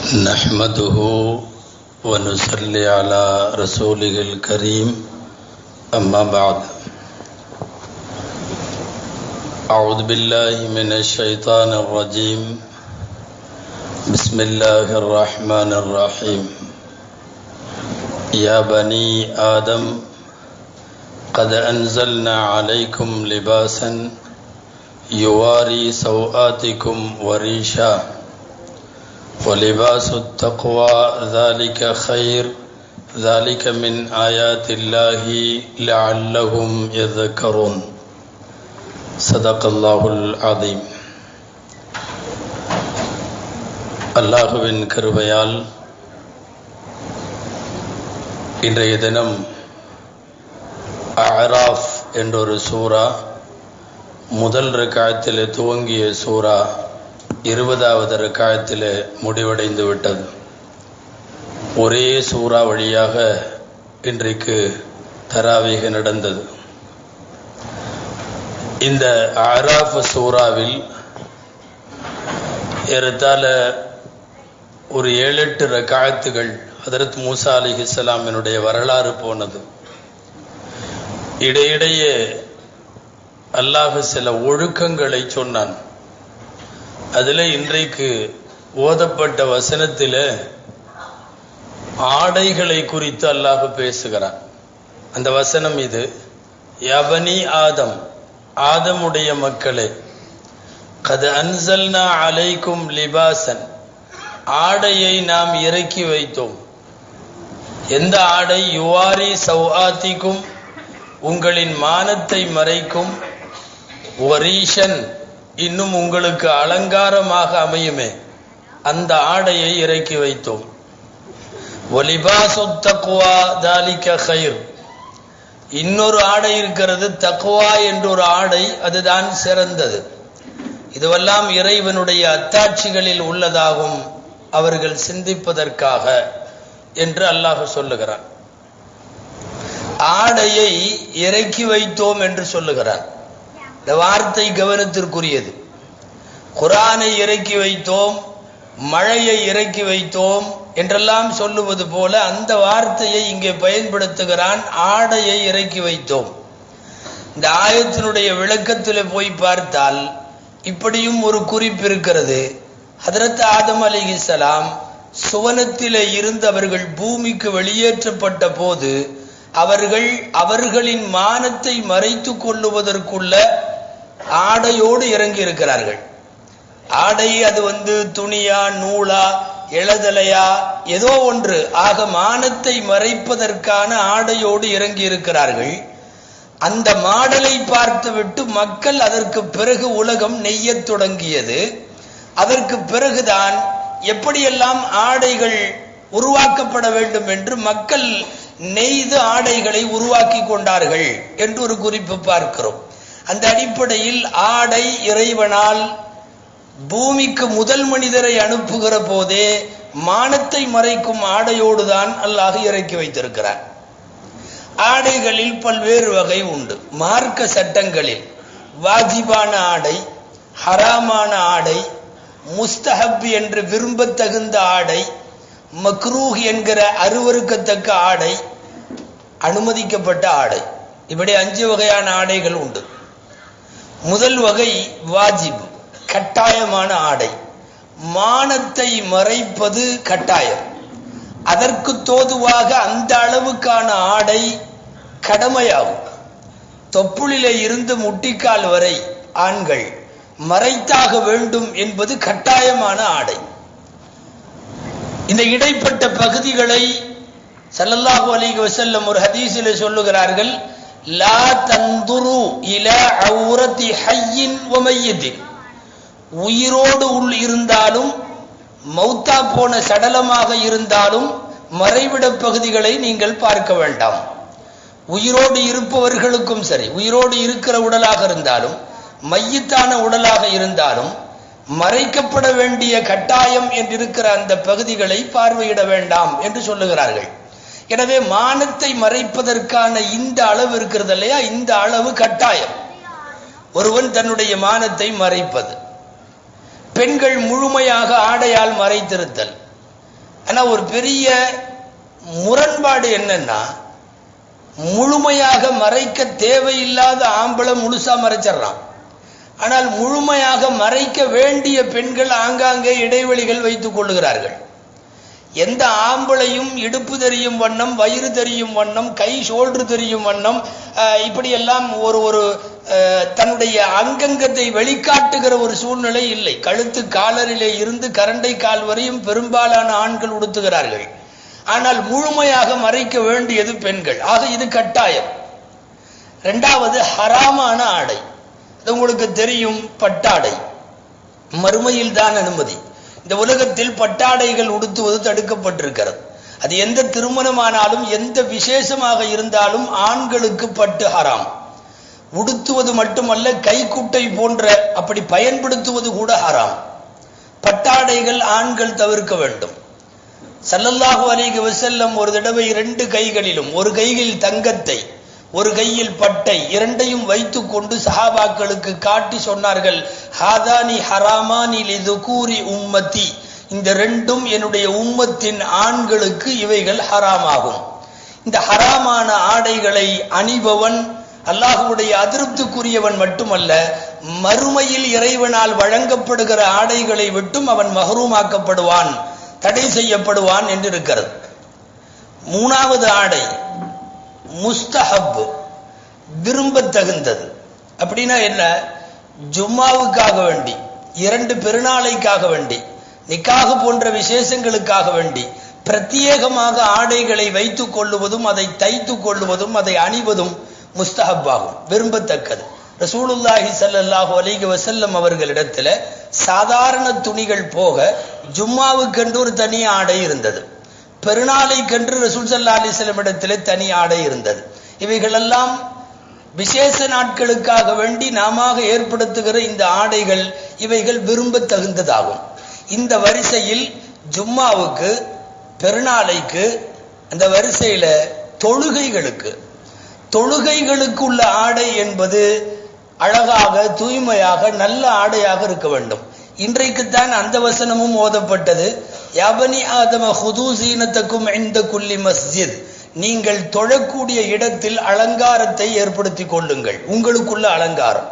نحمده ونصلي على رسوله الكريم أما بعد أعوذ بالله من الشيطان الرجيم بسم الله الرحمن الرحيم يا بني آدم قد أنزلنا عليكم لباسا يواري سوآتكم وريشا ولباس التقوى ذلك خير ذلك من آيات الله لعلهم يذكرون صدق الله العظيم அல்லாஹுவின் கிருபையால் இன்றைய தினம் அராஃப் என்றொரு சூரா முதல் ரக்காயத்தில் துவங்கிய சூரா இருபதாவது ரக்காயத்தில் முடிவடைந்து விட்டது ஒரே சூறா வழியாக இன்றைக்கு தராவீக நடந்தது இந்த ஆராஃப் சூறாவில் ஏறத்தாழ ஒரு ஏழு எட்டு ரக்காயத்துகள் ஹதரத் மூசா அலி இஸ்லாமினுடைய வரலாறு போனது இடையிடையே அல்லாஹ் சில ஒழுக்கங்களை சொன்னான் அதில் இன்றைக்கு ஓதப்பட்ட வசனத்தில் ஆடைகளை குறித்து அல்லாஹ் பேசுகிறான் அந்த வசனம் இது யபனி ஆதம் ஆதமுடைய மக்களே கது அன்சல்னா அலைக்கும் லிபாசன் ஆடையை நாம் இறக்கி வைத்தோம் எந்த ஆடை யுவாரி சௌஆத்திக்கும் உங்களின் மானத்தை மறைக்கும் ஒரீஷன் இன்னும் உங்களுக்கு அலங்காரமாக அமையுமே அந்த ஆடையை இறக்கி வைத்தோம் ஒலிபாசு தக்குவா தாலிக்க கயிர் இன்னொரு ஆடை இருக்கிறது தக்குவா என்ற ஒரு ஆடை அதுதான் சிறந்தது இதுவெல்லாம் இறைவனுடைய அத்தாட்சிகளில் உள்ளதாகும் அவர்கள் சிந்திப்பதற்காக என்று அல்லாஹ் சொல்லுகிறான் ஆடையை இறக்கி வைத்தோம் என்று சொல்லுகிறான் இந்த வார்த்தை கவனத்திற்குரியது குரானை இறக்கி வைத்தோம் மழையை இறக்கி வைத்தோம் என்றெல்லாம் சொல்லுவது போல அந்த வார்த்தையை இங்கே பயன்படுத்துகிறான் ஆடையை இறக்கி வைத்தோம் இந்த ஆயத்தினுடைய விளக்கத்தில் போய் பார்த்தால் இப்படியும் ஒரு குறிப்பு இருக்கிறது ஹதரத் ஆதம் அலி இஸ்லாம் சுவனத்திலே இருந்து அவர்கள் பூமிக்கு வெளியேற்றப்பட்ட போது அவர்கள் அவர்களின் மானத்தை மறைத்து கொள்ளுவதற்குள்ள ஆடையோடு இறங்கி இருக்கிறார்கள் ஆடை அது வந்து துணியா நூலா இளதலையா ஏதோ ஒன்று ஆக மானத்தை மறைப்பதற்கான ஆடையோடு இறங்கி இருக்கிறார்கள் அந்த மாடலை பார்த்துவிட்டு மக்கள் அதற்கு பிறகு உலகம் நெய்யத் தொடங்கியது அதற்கு பிறகுதான் எப்படியெல்லாம் ஆடைகள் உருவாக்கப்பட வேண்டும் என்று மக்கள் நெய்து ஆடைகளை உருவாக்கி கொண்டார்கள் என்று ஒரு குறிப்பு பார்க்கிறோம் அந்த அடிப்படையில் ஆடை இறைவனால் பூமிக்கு முதல் மனிதரை அனுப்புகிற போதே மானத்தை மறைக்கும் ஆடையோடுதான் அல்லாஹ் இறக்கி வைத்திருக்கிறார் ஆடைகளில் பல்வேறு வகை உண்டு மார்க்க சட்டங்களில் வாஜிபான ஆடை ஹராமான ஆடை முஸ்தஹப் என்று விரும்பத்தகுந்த ஆடை மக்ரூஹ் என்கிற அருவறுக்கத்தக்க ஆடை அனுமதிக்கப்பட்ட ஆடை இப்படி அஞ்சு வகையான ஆடைகள் உண்டு முதல் வகை வாஜிப் கட்டாயமான ஆடை மானத்தை மறைப்பது கட்டாயம் அதற்கு தோதுவாக அந்த அளவுக்கான ஆடை கடமையாகும் தொப்புளிலே இருந்து முட்டிக்கால் வரை ஆண்கள் மறைத்தாக வேண்டும் என்பது கட்டாயமான ஆடை இந்த இடைப்பட்ட பகுதிகளை சல்லல்லாஹு அலைஹி வஸல்லம் ஒரு ஹதீஸில் சொல்லுகிறார்கள் லா தந்துரு இல அவுரத்தி ஹையின் வமையதின் உயிரோடு உள் இருந்தாலும் மௌத்தா போன சடலமாக இருந்தாலும் மறைவிட பகுதிகளை நீங்கள் பார்க்க வேண்டாம் உயிரோடு இருப்பவர்களுக்கும் சரி உயிரோடு இருக்கிற உடலாக இருந்தாலும் மையத்தான உடலாக இருந்தாலும் மறைக்கப்பட வேண்டிய கட்டாயம் என்றிருக்கிற அந்த பகுதிகளை பார்வையிட வேண்டாம் என்று சொல்லுகிறார்கள் எனவே மானத்தை மறைப்பதற்கான இந்த அளவு இருக்கிறது இல்லையா இந்த அளவு கட்டாயம் ஒருவன் தன்னுடைய மானத்தை மறைப்பது பெண்கள் முழுமையாக ஆடையால் மறைத்திருத்தல் ஆனா ஒரு பெரிய முரண்பாடு என்னன்னா முழுமையாக மறைக்க தேவையில்லாத ஆம்பளை முழுசா மறைச்சிடுறான் ஆனால் முழுமையாக மறைக்க வேண்டிய பெண்கள் ஆங்காங்கே இடைவெளிகள் வைத்துக் கொள்ளுகிறார்கள் எந்த ஆம்பளையும் இடுப்பு தெரியும் வண்ணம் வயிறு தெரியும் வண்ணம் கை ஷோல்டர் தெரியும் வண்ணம் அஹ், இப்படியெல்லாம் ஒரு ஒரு அஹ், தன்னுடைய அங்கங்கத்தை வெளிக்காட்டுகிற ஒரு சூழ்நிலை இல்லை கழுத்து காலரிலே இருந்து கரண்டை கால் வரையும் பெரும்பாலான ஆண்கள் உடுத்துகிறார்கள் ஆனால் முழுமையாக மறைக்க வேண்டியது பெண்கள் ஆக இது கட்டாயம் இரண்டாவது ஹராமான ஆடை அது உங்களுக்கு தெரியும் பட்டாடை மறுமையில் தான் அனுமதி இந்த உலகத்தில் பட்டாடைகள் உடுத்துவது தடுக்கப்பட்டிருக்கிறது அது எந்த திருமணமானாலும் எந்த விசேஷமாக இருந்தாலும் ஆண்களுக்கு பட்டு ஹராம் உடுத்துவது மட்டுமல்ல கைக்குட்டை போன்ற அப்படி பயன்படுத்துவது கூட ஹராம் பட்டாடைகள் ஆண்கள் தவிர்க்க வேண்டும் ஸல்லல்லாஹு அலைஹி வஸல்லம் ஒரு தடவை இரண்டு கைகளிலும் ஒரு கையில் தங்கத்தை ஒரு கையில் பட்டை இரண்டையும் வைத்துக் கொண்டு சஹாபாக்களுக்கு காட்டி சொன்னார்கள் ஹாதானி ஹராமானி லிதுகூரி உம்மத்தி இந்த ரெண்டும் என்னுடைய உம்மத்தின் ஆண்களுக்கு இவைகள் ஹராமாகும் இந்த ஹராமான ஆடைகளை அணிபவன் அல்லாஹுடைய அதிருப்திக்குரியவன் மட்டுமல்ல மறுமையில் இறைவனால் வழங்கப்படுகிற ஆடைகளை விட்டும் அவன் மஹரூமாக்கப்படுவான் தடை செய்யப்படுவான் என்று இருக்கிறது மூணாவது ஆடை முஸ்தஹப் விரும்பத்தகுந்தது அப்படின்னா என்ன ஜும்மாவுக்காக வேண்டி இரண்டு பெருநாளைக்காக வேண்டி நிக்காக போன்ற விசேஷங்களுக்காக வேண்டி பிரத்யேகமாக ஆடைகளை வைத்துக் கொள்ளுவதும் அதை தைத்துக் கொள்ளுவதும் அதை அணிவதும் முஸ்தஹப்பாகும் விரும்பத்தக்கது ரசூலுல்லாஹி ஸல்லல்லாஹு அலைஹி வஸல்லம் அவர்களிடத்துல சாதாரண துணிகள் போக ஜும்மாவுக்கென்று ஒரு தனி ஆடை இருந்தது பெருநாளைக்கென்று ரசூல் ஸல்லல்லாஹு அலைஹி வஸல்லம் இடத்திலே தனி ஆடை இருந்தது இவைகளெல்லாம் விசேஷ நாட்களுக்காக வேண்டி நாம ஏற்படுத்துகிற இந்த ஆடைகள் இவைகள் விரும்பத் தகுந்ததாகும் இந்த வரிசையில் ஜும்மாவுக்கு பெருநாளைக்கு அந்த வரிசையில தொழுகைகளுக்கு தொழுகைகளுக்கு உள்ள ஆடை என்பது அழகாக தூய்மையாக நல்ல ஆடையாக இருக்க வேண்டும் இன்றைக்குத்தான் அந்த வசனமும் ஓதப்பட்டது யாபனி ஆதம ஹுது சீனத்துக்கும் இந்த குல்லி மஸ்ஜித் நீங்கள் தொழக்கூடிய இடத்தில் அலங்காரத்தை ஏற்படுத்திக் கொள்ளுங்கள் உங்களுக்குள்ள அலங்காரம்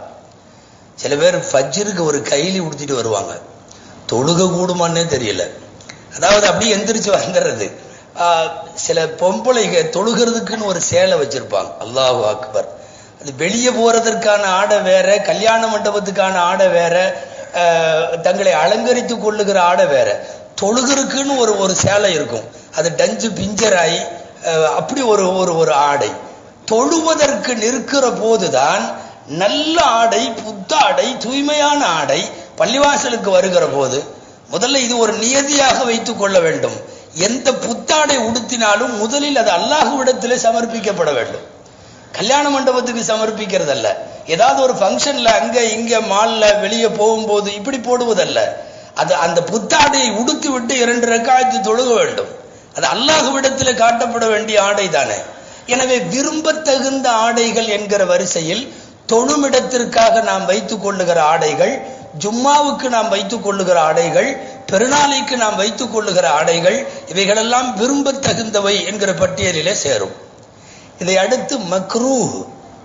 சில பேர் ஃபஜ்ருக்கு ஒரு கைலி உடுத்திட்டு வருவாங்க தொழுக கூடுமான்னே தெரியல அதாவது அப்படியே எந்திரிச்சு வந்துடுறது ஆஹ், சில பொம்பளைங்க தொழுகிறதுக்குன்னு ஒரு சேலை வச்சிருப்பாங்க அல்லாஹ் அக்பர் அது வெளியே போறதற்கான ஆடை வேற கல்யாண மண்டபத்துக்கான ஆடை வேற ஆஹ், தங்களை அலங்கரித்துக் கொள்ளுகிற ஆடை வேற தொழுகிறதுக்குன்னு ஒரு ஒரு சேலை இருக்கும் அது டஞ்சு பிஞ்சராயி ஆஹ், அப்படி ஒரு ஒரு ஒரு ஆடை தொழுவதற்கு நிற்கிற போதுதான் நல்ல ஆடை புத்தாடை தூய்மையான ஆடை பள்ளிவாசலுக்கு வருகிற போது முதல்ல இது ஒரு நியதியாக வைத்துக் கொள்ள வேண்டும் எந்த புத்தாடை உடுத்தினாலும் முதலில் அது அல்லாஹுவிடத்திலே சமர்ப்பிக்கப்பட வேண்டும் கல்யாண மண்டபத்துக்கு சமர்ப்பிக்கிறது அல்ல ஏதாவது ஒரு ஃபங்க்ஷன்ல அங்க இங்க மால்ல வெளியே போகும்போது இப்படி போடுவதல்ல அது அந்த புத்தாடையை உடுத்தி விட்டு இரண்டு ரெக்காயத்து தொழுக வேண்டும் அது அல்லாஹுவிடத்தில் காட்டப்பட வேண்டிய ஆடை தானே எனவே விரும்பத்தகுந்த ஆடைகள் என்கிற வரிசையில் தொழுமிடத்திற்காக நாம் வைத்துக் கொள்ளுகிற ஆடைகள் ஜும்மாவுக்கு நாம் வைத்துக் கொள்ளுகிற ஆடைகள் பெருநாளைக்கு நாம் வைத்துக் கொள்ளுகிற ஆடைகள் இவைகளெல்லாம் விரும்பத்தகுந்தவை என்கிற பட்டியலிலே சேரும் இதை அடுத்து மக்ரூஹ்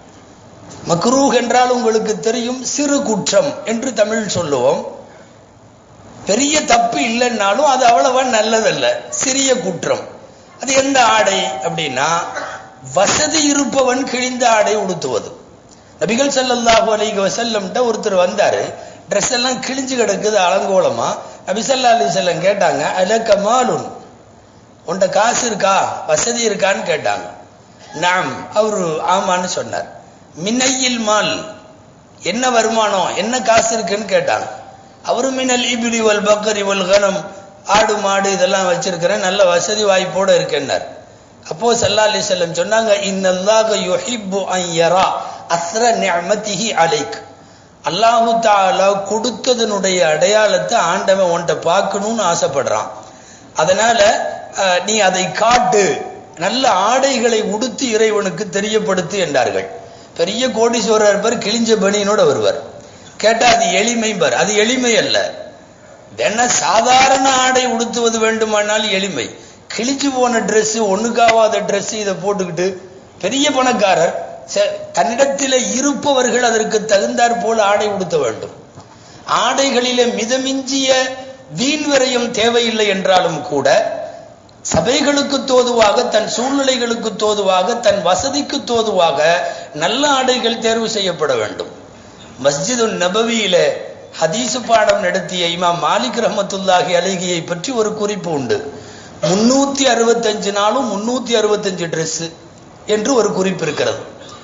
மக்ரூஹ் என்றால் உங்களுக்கு தெரியும் சிறு குற்றம் என்று தமிழ் சொல்லுவோம் பெரிய தப்பு இல்லைன்னாலும் அது அவ்வளவா நல்லதல்ல சிறிய குற்றம் அது எந்த ஆடை அப்படின்னா வசதி இருப்பவன் கிழிந்த ஆடை உடுத்துவது நபிகள் ஸல்லல்லாஹு அலைஹி வஸல்லம்ட்ட ஒருத்தர் வந்தாரு ட்ரெஸ் எல்லாம் கிழிஞ்சு கிடக்குது அலங்கோலமா நபி ஸல்லல்லாஹு அலைஹி வஸல்லம் கேட்டாங்க அலக மாலுன் உன்ட காசு இருக்கா வசதி இருக்கான்னு கேட்டாங்க நாம் அவரு ஆமான்னு சொன்னார் மின்னையில் மால் என்ன வருமானம் என்ன காசு இருக்குன்னு கேட்டாங்க அவரு மினல் இபிலி வல் பக்கரி வல் கனம் ஆடு மாடு இதெல்லாம் வச்சிருக்கிறேன் நல்ல வசதி வாய்ப்போட இருக்கேன்னார் அப்போ சல்லா அலி செல்லம் சொன்னாங்க இன்னல்லாக யுஹிப்பு அன் யரா அஸ்ர நிஅமதிஹி அலைக் அல்லாஹு தாலா கொடுத்ததனுடைய அடையாளத்தை ஆண்டவன் உன்கிட்ட பார்க்கணும்னு ஆசைப்படுறான் அதனால அஹ், நீ அதை காட்டு நல்ல ஆடைகளை உடுத்தி இறைவனுக்கு தெரியப்படுத்து என்றார்கள் பெரிய கோடீஸ்வரர் இருப்பார் கிழிஞ்ச பனியனோட வருவார் கேட்டா அது எளிமைம்பர் அது எளிமை அல்ல வேணா சாதாரண ஆடை உடுத்துவது வேண்டுமானால் எளிமை கிழிச்சு போன Dress ஒண்ணுக்காவாத Dress இதை போட்டுக்கிட்டு பெரிய பணக்காரர் ச- தன்னிடத்திலே இருப்பவர்கள் அதற்கு தகுந்தாற் போல ஆடை உடுத்த வேண்டும் ஆடைகளிலே மிதமிஞ்சிய வீண் விரயம் தேவையில்லை என்றாலும் கூட சபைகளுக்கு தோதுவாக தன் சூழ்நிலைகளுக்கு தோதுவாக தன் வசதிக்கு தோதுவாக நல்ல ஆடைகள் தேர்வு செய்யப்பட வேண்டும் மஸ்ஜிது நபவியில ஹதீசு பாடம் நடத்திய இமாம் மாலிக் ரஹமத்துல்லாஹி அலிகியை பற்றி ஒரு குறிப்பு உண்டு முன்னூத்தி அறுபத்தஞ்சு நாளும் முன்னூத்தி அறுபத்தஞ்சு Dress என்று ஒரு குறிப்பு இருக்கிறது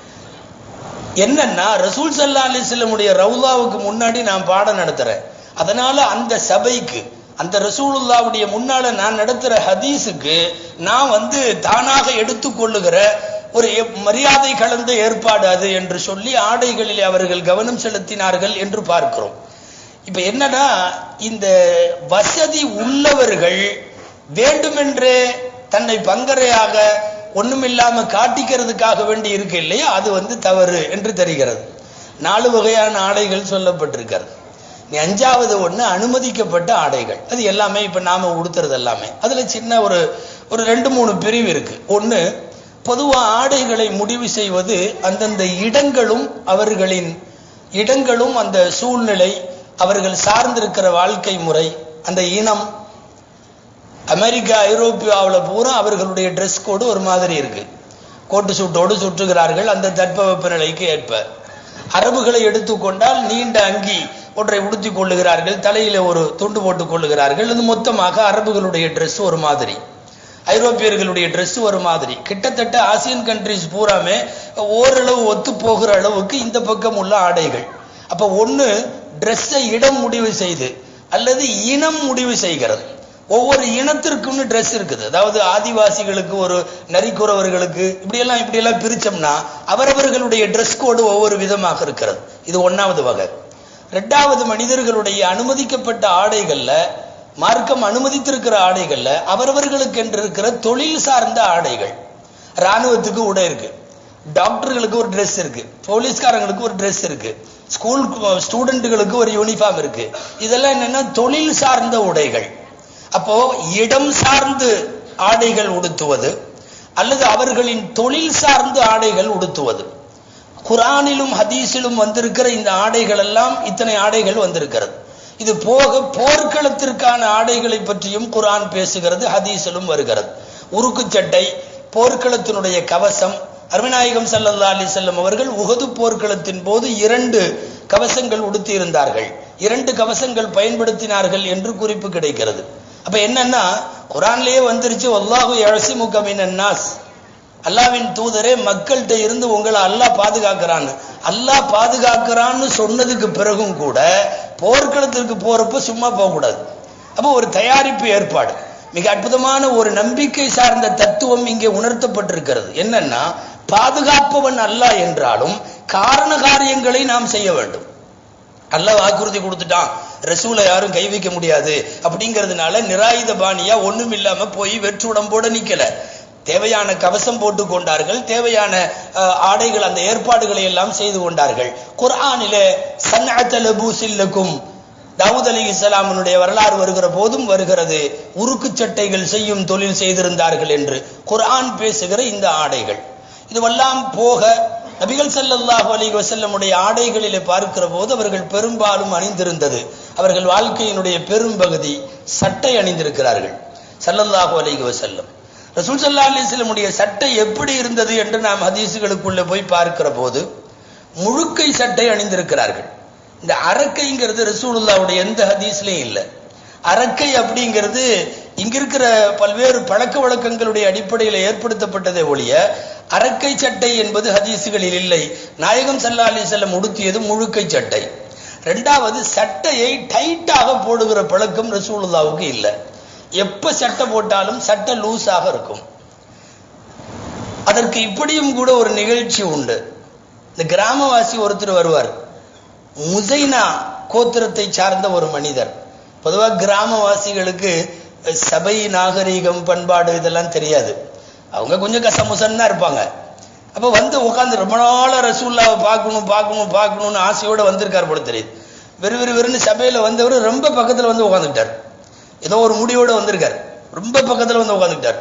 என்னன்னா ரசூல் சல்லா அலிஸ்லமுடைய ரவுலாவுக்கு முன்னாடி நான் பாடம் நடத்துறேன் அதனால அந்த சபைக்கு அந்த ரசூலுல்லாவுடைய முன்னால நான் நடத்துற ஹதீஸுக்கு நான் வந்து தானாக எடுத்துக்கொள்ளுகிற ஒரு எப்- மரியாதை கலந்த ஏற்பாடு அது என்று சொல்லி ஆடைகளிலே அவர்கள் கவனம் செலுத்தினார்கள் என்று பார்க்கிறோம் இப்ப என்னன்னா இந்த வசதி உள்ளவர்கள் வேண்டுமென்றே தன்னை பங்கரையாக ஒண்ணுமில்லாம காட்டிக்கிறதுக்காக வேண்டி இருக்கு இல்லையா அது வந்து தவறு என்று தெரிகிறது நாலு வகையான ஆடைகள் சொல்லப்பட்டிருக்கிறது நீ அஞ்சாவது ஒண்ணு அனுமதிக்கப்பட்ட ஆடைகள் அது எல்லாமே இப்ப நாம உடுத்துறது எல்லாமே அதுல சின்ன ஒரு ஒரு ரெண்டு மூணு பிரிவு இருக்கு ஒண்ணு பொதுவா ஆடைகளை முடிவு செய்வது அந்தந்த இடங்களும் அவர்களின் இடங்களும் அந்த சூழ்நிலை அவர்கள் சார்ந்திருக்கிற வாழ்க்கை முறை அந்த இனம் அமெரிக்கா ஐரோப்பியாவில் பூரா அவர்களுடைய Dress கோடு ஒரு மாதிரி இருக்கு கோட்டு சூட்டோடு சுற்றுகிறார்கள் அந்த தட்பவெப்ப நிலைக்கு ஏற்ப அரபுகளை எடுத்துக்கொண்டால் நீண்ட அங்கி ஒன்றை உடுத்திக் கொள்ளுகிறார்கள் தலையில ஒரு துண்டு போட்டுக் கொள்ளுகிறார்கள் இது மொத்தமாக அரபுகளுடைய Dress ஒரு மாதிரி ஐரோப்பியர்களுடைய Dress ஒரு மாதிரி கிட்டத்தட்ட ஆசியன் கண்ட்ரிஸ் பூராமே ஓரளவு ஒத்து போகிற அளவுக்கு இந்த பக்கம் உள்ள ஆடைகள் அப்ப ஒண்ணு Dress-ஐ இடம் முடிவு செய்து அல்லது இனம் முடிவு செய்கிறது ஒவ்வொரு இனத்திற்கும்னு Dress இருக்குது அதாவது ஆதிவாசிகளுக்கு ஒரு நரிக்குறவர்களுக்கு இப்படியெல்லாம் இப்படியெல்லாம் பிரிச்சோம்னா அவரவர்களுடைய Dress கோடு ஒவ்வொரு விதமாக இருக்கிறது இது ஒண்ணாவது வகை ரெண்டாவது மனிதர்களுடைய அனுமதிக்கப்பட்ட ஆடைகள்ல மார்க்கம் அனுமதித்திருக்கிற ஆடைகள்ல அவரவர்களுக்கு என்று இருக்கிற தொழில் சார்ந்த ஆடைகள் ராணுவத்துக்கு உடை இருக்கு டாக்டர்களுக்கு ஒரு Dress இருக்கு போலீஸ்காரங்களுக்கு ஒரு Dress இருக்கு ஸ்கூல் ஸ்டூடெண்ட்டுகளுக்கு ஒரு யூனிஃபார்ம் இருக்கு இதெல்லாம் என்னன்னா தொழில் சார்ந்த உடைகள் அப்போ இடம் சார்ந்து ஆடைகள் உடுத்துவது அல்லது அவர்களின் தொழில் சார்ந்து ஆடைகள் உடுத்துவது குரானிலும் ஹதீஸிலும் வந்திருக்கிற இந்த ஆடைகள் எல்லாம் இத்தனை ஆடைகள் வந்திருக்கிறது இது போக போர்க்களத்திற்கான ஆடைகளை பற்றியும் குரான் பேசுகிறது ஹதீஸிலும் வருகிறது உருக்கு சட்டை போர்க்களத்தினுடைய கவசம் அருமநாயகம் ஸல்லல்லாஹு அலைஹி வஸல்லம் அவர்கள் உஹது போர்க்களத்தின் போது இரண்டு கவசங்கள் உடுத்தி இருந்தார்கள் இரண்டு கவசங்கள் பயன்படுத்தினார்கள் என்று குறிப்பு கிடைக்கிறது அப்ப என்னன்னா குரான்லயே வந்துருச்சு வல்லாஹு யஸிமுக மினன் நாஸ் அல்லாவின் தூதரே மக்கள்கிட்ட இருந்து உங்களை அல்லாஹ் பாதுகாக்கிறான்னு அல்லாஹ் பாதுகாக்கிறான்னு சொன்னதுக்கு பிறகும் கூட போர்க்களத்திற்கு போறப்ப சும்மா போக கூடாது அப்போ ஒரு தயாரிப்பு ஏற்பாடு மிக அற்புதமான ஒரு நம்பிக்கை சார்ந்த தத்துவம் இங்கே உணர்த்தப்பட்டிருக்கிறது என்னன்னா பாதுகாப்பவன் அல்லாஹ் என்றாலும் காரண காரியங்களை நாம் செய்ய வேண்டும் அல்லாஹ் வாக்குறுதி கொடுத்துட்டான் ரசூலை யாரும் கை வைக்க முடியாது அப்படிங்கிறதுனால நிராயுத பாணியா ஒண்ணும் இல்லாம போய் வெற்று உடம்போட நிக்கல தேவையான கவசம் போட்டு கொண்டார்கள் தேவையான அஹ், ஆடைகள் அந்த ஏற்பாடுகளை எல்லாம் செய்து கொண்டார்கள் குர்ஆனிலே சன்னஅத்தல் பூசில்லக்கும் தாவூத் அலி இஸ்லாமனுடைய வரலாறு வருகிற போதும் வருகிறது உருக்கு சட்டைகள் செய்யும் தொழில் செய்திருந்தார்கள் என்று குர்ஆன் பேசுகிற இந்த ஆடைகள் இதுவெல்லாம் போக நபிகள் ஸல்லல்லாஹு அலைஹி வஸல்லமுடைய ஆடைகளிலே பார்க்கிற போது அவர்கள் பெரும்பாலும் அணிந்திருந்தது அவர்கள் வாழ்க்கையினுடைய பெரும்பகுதி சட்டை அணிந்திருக்கிறார்கள் ஸல்லல்லாஹு அலைஹி வஸல்லம் ரசூல் ஸல்லல்லாஹு அலைஹி வஸல்லமுடைய சட்டை எப்படி இருந்தது என்று நாம் ஹதீஸுகளுக்குள்ள போய் பார்க்கிற போது முழுக்கை சட்டை அணிந்திருக்கிறார்கள் இந்த அரக்கைங்கிறது ரசூலுல்லாவுடைய எந்த ஹதீஸ்லயும் இல்லை அரக்கை அப்படிங்கிறது இங்க இருக்கிற பல்வேறு பழக்க வழக்கங்களுடைய அடிப்படையில் ஏற்படுத்தப்பட்டதே ஒழிய அரக்கை சட்டை என்பது ஹதீஸுகளில் இல்லை நாயகம் ஸல்லல்லாஹு அலைஹி வஸல்லம் உடுத்தியது முழுக்கை சட்டை ரெண்டாவது சட்டையை டைட்டாக போடுகிற பழக்கம் ரசூலுல்லாவுக்கு இல்லை எப்ப சட்டை போட்டாலும் சட்டை லூஸாக இருக்கும் அதற்கு இப்படியும் கூட ஒரு நிகழ்ச்சி உண்டு இந்த கிராமவாசி ஒருத்தர் வருவார் முசைனா கோத்திரத்தை சார்ந்த ஒரு மனிதர் பொதுவா கிராமவாசிகளுக்கு அஹ், சபை நாகரீகம் பண்பாடு இதெல்லாம் தெரியாது அவங்க கொஞ்சம் கசமுசன்னு தான் இருப்பாங்க அப்ப வந்து உட்கார்ந்து ரொம்ப நாளா ரசூல்லாவை பார்க்கணும் பார்க்கணும் பார்க்கணும்னு ஆசையோட வந்திருக்கார் போல தெரியுது வெறு வெறு வெறுன்னு சபையில வந்தவர் ரொம்ப பக்கத்துல வந்து உட்காந்துக்கிட்டார் ஏதோ ஒரு முடிவோட வந்திருக்கார் ரொம்ப பக்கத்துல வந்து உட்காந்துக்கிட்டார்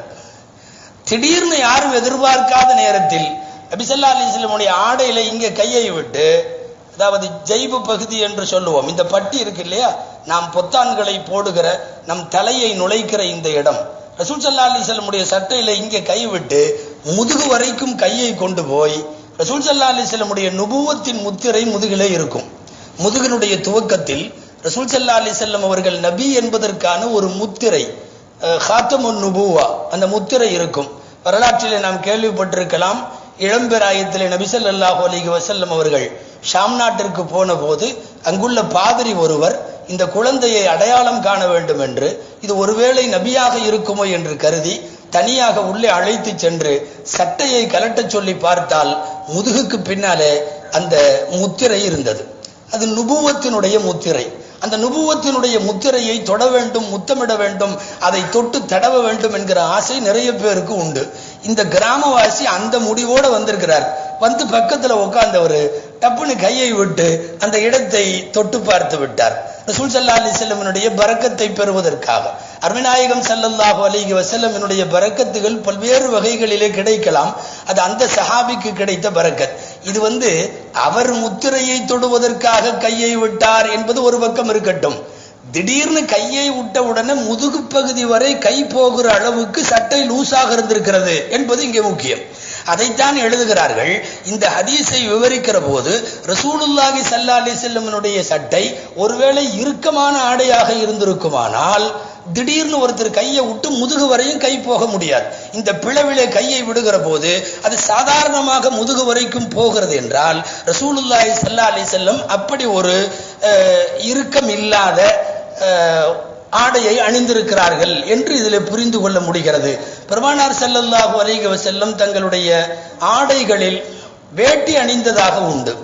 திடீர்னு யாரும் எதிர்பார்க்காத நேரத்தில் நபிசல்லா அலிஸ்லமுடைய ஆடையில இங்க கையை விட்டு அதாவது ஜெய்பு பகுதி என்று சொல்லுவோம் இந்த பட்டி இருக்கு இல்லையா நாம் பொத்தான்களை போடுகிற நம் தலையை நுழைக்கிற இந்த இடம் ரசூல் சல்லா அலிஸ்லமுடைய சட்டையில இங்க கை விட்டு முதுகு வரைக்கும் கையை கொண்டு போய் ரசூல் சல்லா அலிஸ்லமுடைய நுபுவத்தின் முத்திரை முதுகிலே இருக்கும் முதுகினுடைய துவக்கத்தில் ரசூல் சல்லா அலிசல்லம் அவர்கள் நபி என்பதற்கான ஒரு முத்திரை ஹாத்தமுன் நுபுவா அந்த முத்திரை இருக்கும் வரலாற்றிலே நாம் கேள்விப்பட்டிருக்கலாம் இளம்பெராயத்திலே நபிசல்லாஹு அலிஹி வசல்லம் அவர்கள் ஷாம் நாட்டிற்கு போன போது அங்குள்ள பாதிரி ஒருவர் இந்த குழந்தையை அடையாளம் காண வேண்டும் என்று இது ஒருவேளை நபியாக இருக்குமோ என்று கருதி தனியாக உள்ளே அழைத்து சென்று சட்டையை கலட்டச் சொல்லி பார்த்தால் முதுகுக்கு பின்னாலே அந்த முத்திரை இருந்தது அது நுபுவத்தினுடைய முத்திரை அந்த நுபுவத்தினுடைய முத்திரையை தொட வேண்டும் முத்தமிட வேண்டும் அதை தொட்டு தடவ வேண்டும் என்கிற ஆசை நிறைய பேருக்கு உண்டு இந்த கிராமவாசி அந்த முடிவோட வந்திருக்கிறார் வந்து பக்கத்துல உட்கார்ந்தவர் டப்புன்னு கையை விட்டு அந்த இடத்தை தொட்டு பார்த்து விட்டார் ரசூல் சல்லா அலி செல்லமனுடைய பறக்கத்தை பெறுவதற்காக அருமைநாயகம் சல்லல்லாஹு அலிஹி வசல்லமனுடைய பறக்கத்துகள் பல்வேறு வகைகளிலே கிடைக்கலாம் அது அந்த சஹாபிக்கு கிடைத்த பறக்கத் இது வந்து அவர் முத்திரையை தொடுவதற்காக கையை விட்டார் என்பது ஒரு பக்கம் இருக்கட்டும் திடீர்னு கையை விட்ட உடனே முதுகு பகுதி வரை கை போகிற அளவுக்கு சட்டை லூசாக இருந்திருக்கிறது என்பது இங்கே முக்கியம் அதைத்தான் எழுதுகிறார்கள் இந்த ஹதீஸை விவரிக்கிற போது ரசூலுல்லாஹி சல்லா அலி செல்லமனுடைய சட்டை ஒருவேளை இறுக்கமான ஆடையாக இருந்திருக்குமானால் திடீர்னு ஒருத்தர் கையை விட்டு முதுகு வரையும் கை போக முடியாது இந்த பிளவிலே கையை விடுகிற போது அது சாதாரணமாக முதுகு வரைக்கும் போகிறது என்றால் ரசூலுல்லாஹி சல்லா அலி செல்லம் அப்படி ஒரு இறுக்கம் இல்லாத ஆடையை அணிந்திருக்கிறார்கள் என்று இதில் புரிந்து கொள்ள முடிகிறது பெருமானார் செல்லல்லாஹு அலைஹி வஸல்லம் தங்களுடைய ஆடைகளில் வேட்டி அணிந்ததாக உண்டு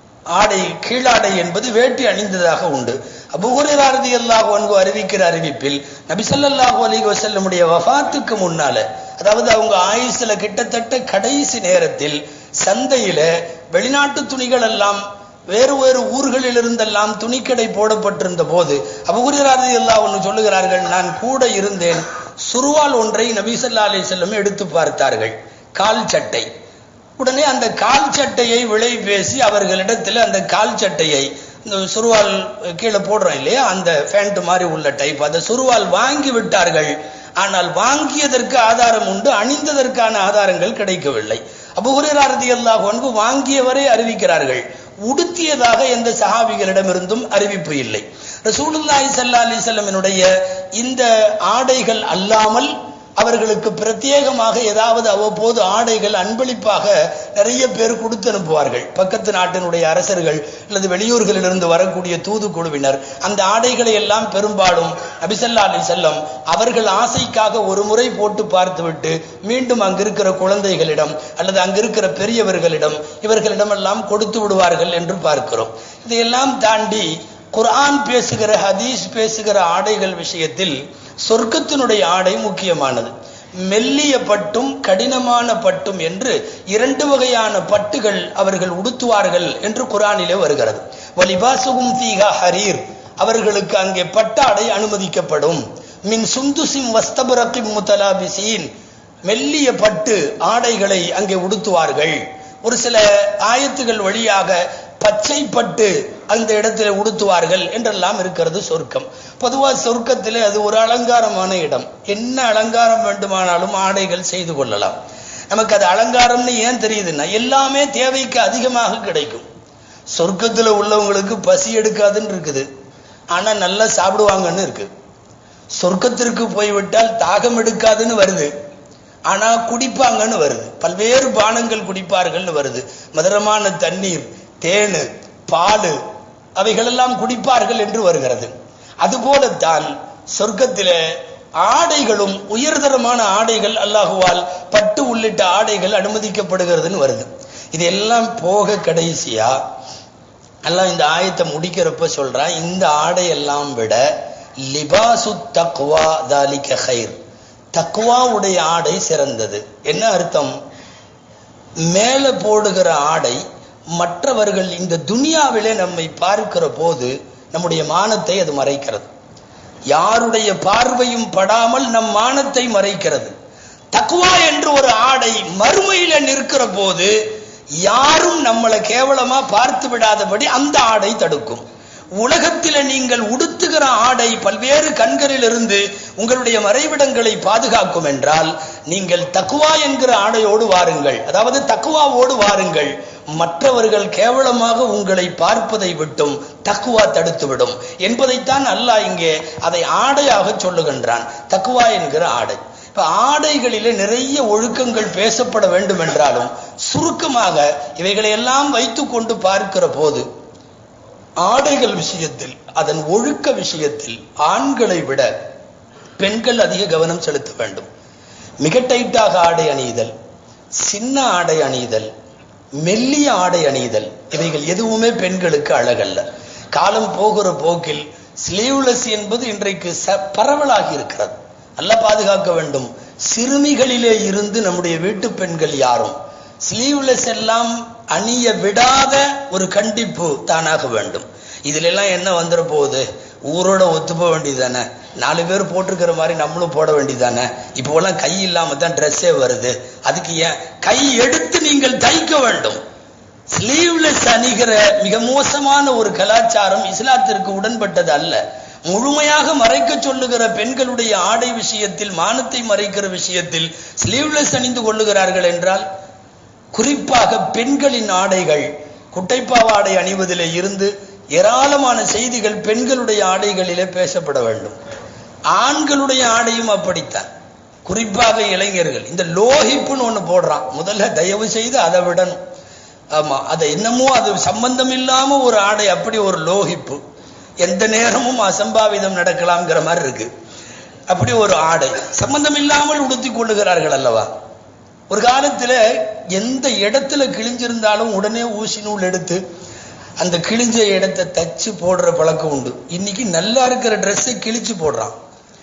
ஆடை கீழாடை என்பது வேட்டி அணிந்ததாக உண்டு அபுகுராரதி அல்லாஹ் அன்பு அறிவிக்கிற அறிவிப்பில் நபி ஸல்லல்லாஹு அலைஹி வஸல்லமுடைய வஃபாத்துக்கு முன்னால அதாவது அவங்க ஆயுசுல கிட்டத்தட்ட கடைசி நேரத்தில் சந்தையில வெளிநாட்டு துணிகள் எல்லாம் வேறு வேறு ஊர்களில் இருந்தெல்லாம் துணிக்கடை போடப்பட்டிருந்த போது அபுகுராரதி அல்லாஹ் ஒன்று சொல்லுகிறார்கள் நான் கூட இருந்தேன் சுருவால் ஒன்றை நபி ஸல்லல்லாஹு அலைஹி வஸல்லம் எடுத்து பார்த்தார்கள் கால் சட்டை உடனே அந்த கால் சட்டையை விலை பேசி அவர்களிடத்தில் அந்த கால் சட்டையை இந்த சுருவால் கீழே போடுறோம் இல்லையா அந்த ஃபேண்ட் மாதிரி உள்ள டைப் அந்த சுருவால் வாங்கி விட்டார்கள் ஆனால் வாங்கியதற்கு ஆதாரம் உண்டு அணிந்ததற்கான ஆதாரங்கள் கிடைக்கவில்லை அபுகுரேராரதி அல்லாஹ் அன்பு வாங்கியவரை அறிவிக்கிறார்கள் உடுத்தியதாக எந்த சஹாபிகளிடமிருந்தும் அறிவிப்பு இல்லை ரசூலுல்லாஹி ஸல்லல்லாஹு அலைஹி வஸல்லமினுடைய இந்த ஆடைகள் அல்லாமல் அவர்களுக்கு பிரத்யேகமாக ஏதாவது அவ்வப்போது ஆடைகள் அன்பளிப்பாக நிறைய பேர் கொடுத்து அனுப்புவார்கள் பக்கத்து நாட்டினுடைய அரசர்கள் அல்லது வெளியூர்களிலிருந்து வரக்கூடிய தூதுக்குழுவினர் அந்த ஆடைகளை எல்லாம் பெரும்பாலும் நபிசல்லா அலி செல்லம் அவர்கள் ஆசைக்காக ஒரு முறை போட்டு பார்த்துவிட்டு மீண்டும் அங்கிருக்கிற குழந்தைகளிடம் அல்லது அங்கிருக்கிற பெரியவர்களிடம் இவர்களிடமெல்லாம் கொடுத்து விடுவார்கள் என்று பார்க்கிறோம் இதையெல்லாம் தாண்டி குர்ஆன் பேசுகிற ஹதீஸ் பேசுகிற ஆடைகள் விஷயத்தில் சொர்க்கத்தினுடைய ஆடை முக்கியமானது மெல்லிய பட்டும் கடினமான பட்டும் என்று இரண்டு வகையான பட்டுகள் அவர்கள் உடுத்துவார்கள் என்று குரானிலே வருகிறது வலிபாசுகும் தீகா ஹரீர் அவர்களுக்கு அங்கே பட்டாடை அனுமதிக்கப்படும் மின் சுந்துசிம் வஸ்தபரக்கிம் முத்தலாபிசீன் மெல்லிய பட்டு ஆடைகளை அங்கே உடுத்துவார்கள் ஒரு சில ஆயத்துகள் வழியாக பச்சை பட்டு அந்த இடத்துல உடுத்துவார்கள் என்றெல்லாம் இருக்கிறது சொர்க்கம் பொதுவா சொர்க்கத்திலே அது ஒரு அலங்காரமான இடம் என்ன அலங்காரம் வேண்டுமானாலும் ஆடைகள் செய்து கொள்ளலாம் நமக்கு அது அலங்காரம்னு ஏன் தெரியுதுன்னா எல்லாமே தேவைக்கு அதிகமாக கிடைக்கும் சொர்க்கத்துல உள்ளவங்களுக்கு பசி எடுக்காதுன்னு இருக்குது ஆனா நல்லா சாப்பிடுவாங்கன்னு இருக்கு சொர்க்கத்திற்கு போய்விட்டால் தாகம் எடுக்காதுன்னு வருது ஆனா குடிப்பாங்கன்னு வருது பல்வேறு பானங்கள் குடிப்பார்கள்னு வருது மதுரமான தண்ணீர் தேனு பால் அவைகளெல்லாம் குடிப்பார்கள் என்று வருகிறது அதுபோலத்தான் சொர்க்கத்திலே ஆடைகளும் உயர்தரமான ஆடைகள் அல்லாஹுவால் பட்டு உள்ளிட்ட ஆடைகள் அனுமதிக்கப்படுகிறதுன்னு வருது இது எல்லாம் போக கடைசியா அல்லாஹ் இந்த ஆயத்தை முடிக்கிறப்ப சொல்றான் இந்த ஆடையெல்லாம் விட லிபாசு தக்வா தாலிக ஹைர் தக்வாவுடைய ஆடை சிறந்தது என்ன அர்த்தம் மேல போடுகிற ஆடை மற்றவர்கள் இந்த துனியாவிலே நம்மை பார்க்கிற போது நம்முடைய மானத்தை அது மறைக்கிறது யாருடைய பார்வையும் படாமல் நம் மானத்தை மறைக்கிறது தக்குவா என்று ஒரு ஆடை மறுமையில நிற்கிற போது யாரும் நம்மளை கேவலமா பார்த்து விடாதபடி அந்த ஆடை தடுக்கும் உலகத்தில நீங்கள் உடுத்துகிற ஆடை பல்வேறு கண்களில் இருந்து உங்களுடைய மறைவிடங்களை பாதுகாக்கும் என்றால் நீங்கள் தக்குவா என்கிற ஆடையோடு வாருங்கள் அதாவது தக்குவாவோடு வாருங்கள் மற்றவர்கள் கேவலமாக உங்களை பார்ப்பதை விட்டும் தக்குவா தடுத்துவிடும் என்பதைத்தான் அல்லாஹ் இங்கே அதை ஆடையாக சொல்லுகின்றான் தக்குவா என்கிற ஆடை இப்ப ஆடைகளிலே நிறைய ஒழுக்கங்கள் பேசப்பட வேண்டும் என்றாலும் சுருக்கமாக இவைகளை எல்லாம் வைத்துக் கொண்டு பார்க்கிற போது ஆடைகள் விஷயத்தில் அதன் ஒழுக்க விஷயத்தில் ஆண்களை விட பெண்கள் அதிக கவனம் செலுத்த வேண்டும் மிக டைட்டாக ஆடை அணியுதல் சின்ன ஆடை அணியுதல் மெல்லிய ஆடை அணியுதல் இவைகள் எதுவுமே பெண்களுக்கு அழகல்ல காலம் போகிற போக்கில் ஸ்லீவ்லெஸ் என்பது இன்றைக்கு ச- பரவலாகி இருக்கிறது நல்ல பாதுகாக்க வேண்டும் சிறுமிகளிலே இருந்து நம்முடைய வீட்டு பெண்கள் யாரும் ஸ்லீவ்லெஸ் எல்லாம் அணிய விடாத ஒரு கண்டிப்பு தானாக வேண்டும் இதுல எல்லாம் என்ன வந்துட போகுது ஊரோட ஒத்து போக வேண்டியதானே நாலு பேர் போட்டிருக்கிற மாதிரி நம்மளும் போட வேண்டியதானே இப்போ எல்லாம் கை இல்லாம தான் ட்ரெஸ்ஸே வருது அதுக்கு ஏன் கை எடுத்து நீங்கள் தைக்க வேண்டும் ஸ்லீவ்லெஸ் அணிகிற மிக மோசமான ஒரு கலாச்சாரம் இஸ்லாத்திற்கு உடன்பட்டது அல்ல முழுமையாக மறைக்க சொல்லுகிற பெண்களுடைய ஆடை விஷயத்தில் மானத்தை மறைக்கிற விஷயத்தில் ஸ்லீவ்லெஸ் அணிந்து கொள்ளுகிறார்கள் என்றால் குறிப்பாக பெண்களின் ஆடைகள் குட்டைப்பாவாடை அணிவதிலே இருந்து ஏராளமான செய்திகள் பெண்களுடைய ஆடைகளிலே பேசப்பட வேண்டும் ஆண்களுடைய ஆடையும் அப்படித்தான் குறிப்பாக இளைஞர்கள் இந்த லோஹிப்புன்னு ஒண்ணு போடுறான் முதல்ல தயவு செய்து அதை விடணும் ஆமா அதை என்னமோ அது சம்பந்தம் இல்லாம ஒரு ஆடை அப்படி ஒரு லோகிப்பு எந்த நேரமும் அசம்பாவிதம் நடக்கலாம்ங்கிற மாதிரி இருக்கு அப்படி ஒரு ஆடை சம்பந்தம் இல்லாமல் உடுத்திக் கொள்ளுகிறார்கள் அல்லவா ஒரு காலத்துல எந்த இடத்துல கிழிஞ்சிருந்தாலும் உடனே ஊசி நூல் எடுத்து அந்த கிழிஞ்ச இடத்தை தச்சு போடுற பழக்கம் உண்டு இன்னைக்கு நல்லா இருக்கிற ட்ரெஸ்ஸை கிழிச்சு போடுறான்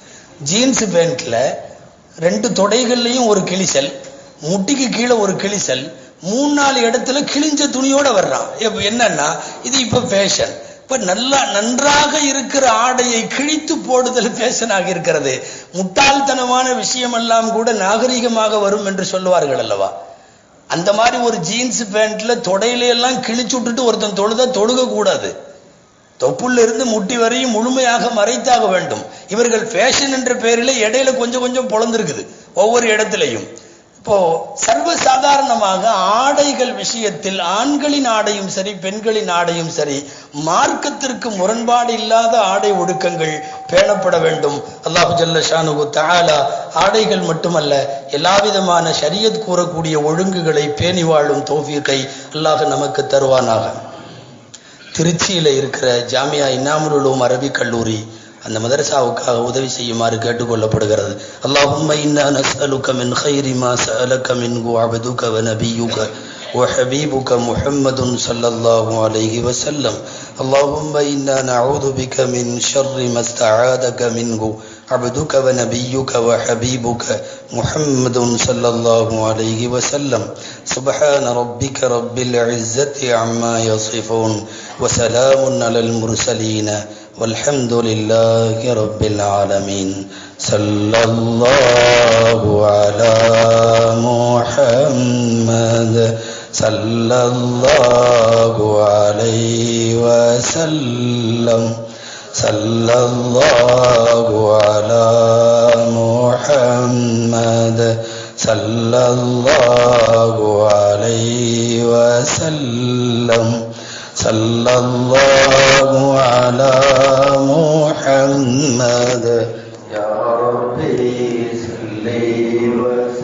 ஜீன்ஸ் பேண்ட்ல ரெண்டு தொடைகள்லயும் ஒரு கிழிசல் முட்டிக்கு கீழே ஒரு கிழிசல் மூணு நாலு இடத்துல கிழிஞ்ச துணியோட வர்றான் இப்ப என்னன்னா இது இப்ப ஃபேஷன் இப்ப நல்லா நன்றாக இருக்கிற ஆடையை கிழித்து போடுதல் ஃபேஷனாக இருக்கிறது முட்டாள்தனமான விஷயமெல்லாம் கூட நாகரிகமாக வரும் என்று சொல்லுவார்கள் அல்லவா அந்த மாதிரி ஒரு ஜீன்ஸ் பேண்ட்ல தொடையில எல்லாம் கிழிச்சு விட்டுட்டு ஒருத்தன் தொழுத தொழுக கூடாது தொப்புள்ள இருந்து முட்டி வரையும் முழுமையாக மறைத்தாக வேண்டும் இவர்கள் ஃபேஷன் என்ற பெயரில் இடையில கொஞ்சம் கொஞ்சம் பொழந்திருக்குது ஒவ்வொரு இடத்திலையும் இப்போ சர்வ சாதாரணமாக ஆடைகள் விஷயத்தில் ஆண்களின் ஆடையும் சரி பெண்களின் ஆடையும் சரி மார்க்கத்திற்கு முரண்பாடு இல்லாத ஆடை ஒடுக்கங்கள் பேணப்பட வேண்டும் அல்லாஹு ஜல்ல ஷானுகு தஆலா ஆடைகள் மட்டுமல்ல எல்லா விதமான ஷரியத் கூறக்கூடிய ஒழுங்குகளை பேணி வாழும் தௌஃபீக்கை அல்லாஹ் நமக்கு தருவானாக திருச்சியில இருக்கிற ஜாமியா இன்னாமுல் உலூம் அரபிக் கல்லூரி அந்த மதரசாவுக்காக உதவி செய்யுமாறு கேட்டுக்கொள்ளப்படுகிறது அல்லாஹும்ம இன்னா நஸ்அலுக மின் خير ما سألك منه عبدك ونبيك وحبيبك محمد صلى الله عليه وسلم اللهم إنا نعوذ بك من شر ما استعاذك منه عبدك ونبيك وحبيبك محمد صلى الله عليه وسلم سبحان ربك رب العزة عما يصفون وسلام على المرسلين والحمد لله رب العالمين صلى الله على محمد صلى الله عليه وسلم صلى الله على محمد صلى الله عليه وسلم صلى الله على محمد يا ربي صل وسلم